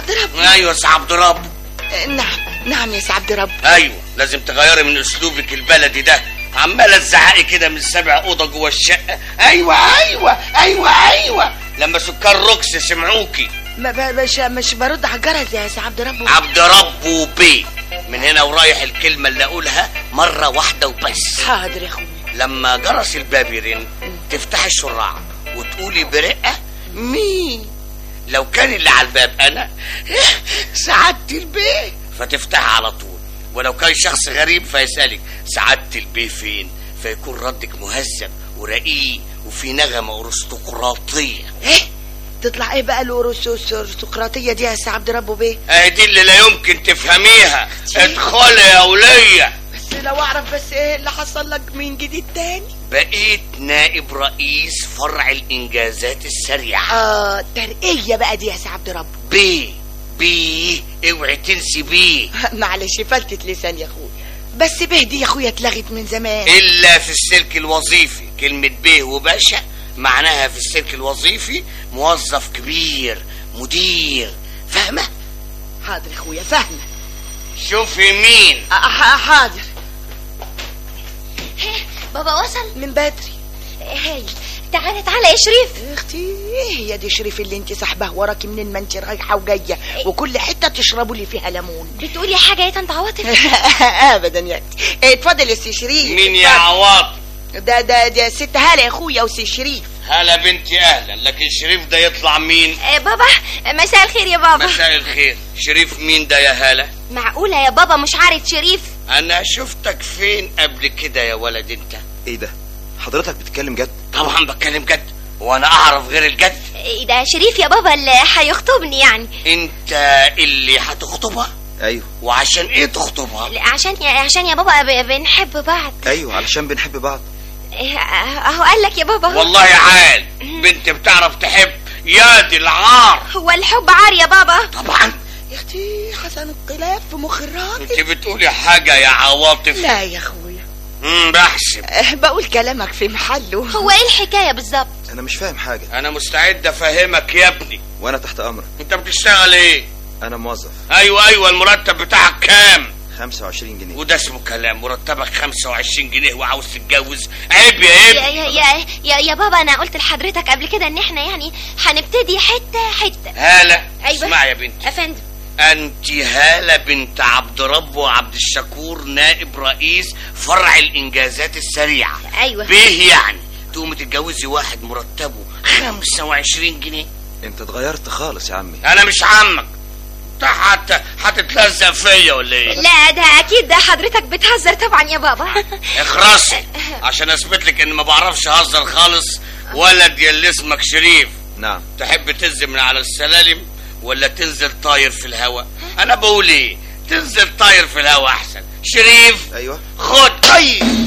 عبد رب ايوه يا سي عبد رب نعم نعم يا سي عبد رب ايوه لازم تغيري من اسلوبك البلدي ده عماله تزعقي كده من سبع اوضه جوه الشقه ايوه ايوه ايوه ايوه لما سكر روكس سمعوكي ما ب- مش مش برد على الجرس يا سي عبد رب عبد رب وبي من هنا ورايح الكلمه اللي اقولها مره واحده وبس حاضر يا اخويا لما جرس الباب يرن تفتح الشراع وتقولي برقه مين لو كان اللي على الباب انا سعادة البيه فتفتح على طول ولو كان شخص غريب فيسألك سعادة البيه فين فيكون ردك مهذب ورقيق وفي نغمة أرستقراطية ايه تطلع ايه بقى الارستقراطيه دي يا سي عبد رب بيه اهي دي اللي لا يمكن تفهميها ادخلي يا ولية بس لو اعرف بس ايه اللي حصل لك من جديد تاني بقيت نائب رئيس فرع الإنجازات السريعة اه ترقيه بقى دي يا سي عبد رب بيه بيه اوعي تنسي بيه معلش فلتت لسان يا اخويا بس به دي يا اخويا اتلغت من زمان الا في السلك الوظيفي كلمة بيه وباشا معناها في السلك الوظيفي موظف كبير مدير فاهمة حاضر يا اخويا فاهمه شوفي مين آه، ح- حاضر بابا وصل من بدري هاي تعالى تعالى يا شريف يا اختي ايه هي دي شريف اللي انت سحباه وراكي منين ما انت رايحه وجايه وكل حته تشربوا لي فيها ليمون بتقولي حاجة يا طنط عواطف ابدا يا اختي إيه، اتفضل يا سي شريف مين يا اتفضل. عواطف ده ده ده ست هاله يا اخويا وسي شريف هلا بنتي اهلا لكن شريف ده يطلع مين آه، بابا مساء الخير يا بابا مساء الخير شريف مين ده يا هالة معقولة يا بابا مش عارف شريف انا شفتك فين قبل كده يا ولد انت ايه ده حضرتك بتتكلم جد طبعا بتكلم جد وانا اعرف غير الجد إيه ده شريف يا بابا اللي هيخطبني يعني انت اللي هتخطبها ايوه وعشان ايه تخطبها لا، عشان يا عشان يا بابا ب- بنحب بعض ايوه علشان بنحب بعض إيه، اهو قال لك يا بابا والله عال بنت بتعرف تحب يا دي العار هو الحب عار يا بابا طبعا يا اختي حسن انقلاب في مخ الراجل انت بتقولي حاجة يا عواطف لا يا اخويا امم بحسب أه، بقول كلامك في محله هو ايه الحكاية بالظبط انا مش فاهم حاجه انا مستعد افهمك يا ابني وانا تحت امرك انت بتشتغل ايه انا موظف ايوه ايوه المرتب بتاعك كام 25 جنيه وده اسمه كلام مرتبك 25 جنيه وعاوز تتجوز عيب يا يا ابني يا يا يا, يا بابا انا قلت لحضرتك قبل كده ان احنا يعني هنبتدي حتة حتة هالة أيوة. اسمع يا بنتي افندم انت هالة بنت عبد رب وعبد الشكور نائب رئيس فرع الانجازات السريعة ايوه بيه يعني تقومي تتجوزي واحد مرتبه 25 جنيه انت اتغيرت خالص يا عمي انا مش عمك انت حتى هتتلزق فيا ولا ايه لا ده اكيد ده حضرتك بتهزر طبعا يا بابا اخرسي عشان اثبت لك اني ما بعرفش اهزر خالص ولد يا اللي اسمك شريف نعم تحب تنزل من على السلالم ولا تنزل طاير في الهواء انا بقول ايه تنزل طاير في الهواء احسن شريف ايوه خد اي